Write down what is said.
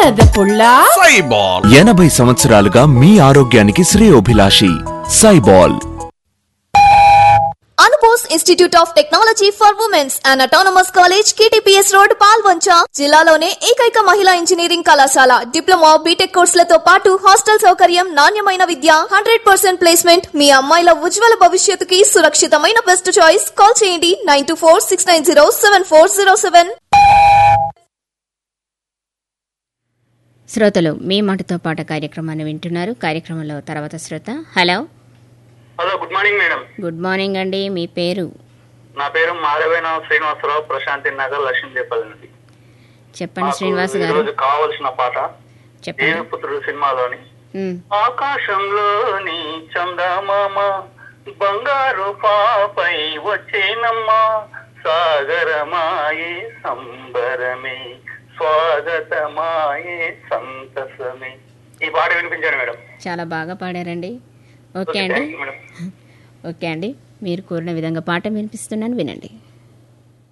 బురద పుల్ల సైబాల్ ఎనభై సంవత్సరాలుగా మీ ఆరోగ్యానికి శ్రేయోభిలాషి సైబాల్ అనుపోస్ institute of technology for women's and autonomous college KTPS road Palvancha జిల్లాలోనే ఏకైక మహిళా ఇంజనీరింగ్ కళాశాల డిప్లొమా బీటెక్ కోర్సులతో పాటు హాస్టల్ సౌకర్యం నాణ్యమైన విద్య హండ్రెడ్ పర్సెంట్ ప్లేస్మెంట్ మీ అమ్మాయిల ఉజ్వల భవిష్యత్తుకి సురక్షితమైన బెస్ట్ చాయిస్ కాల్ చేయండి nine two four six nine zero seven four zero seven శ్రోతలు మీ మాటతో పాట కార్యక్రమాన్ని వింటున్నారు కార్యక్రమంలో తర్వాత శ్రోత hello hello good morning madam good morning అండి మీ పేరు నా పేరు మాధవేన శ్రీనివాసరావు ప్రశాంతి నగర్ లక్ష్మీదేపల్లి నుండి చెప్పండి నాకు శ్రీనివాస్ గారు ఈరోజు కావలసిన పాట చెప్పండి దేవపుత్రుడు సినిమాలోని ఉమ్, ఆకాశంలోని చందమామ బంగారు పాపై వచ్చేనమ్మా సాగరమాయే సంబరమే స్వాగతమాయే సంతసమే ఈ పాట వినిపించాను మేడం చాలా బాగా పాడారండి ఓకే అండి థ్యాంక్ యూ మేడం ఓకే అండి మీరు కోరిన విధంగా పాట వినిపిస్తున్నాను వినండి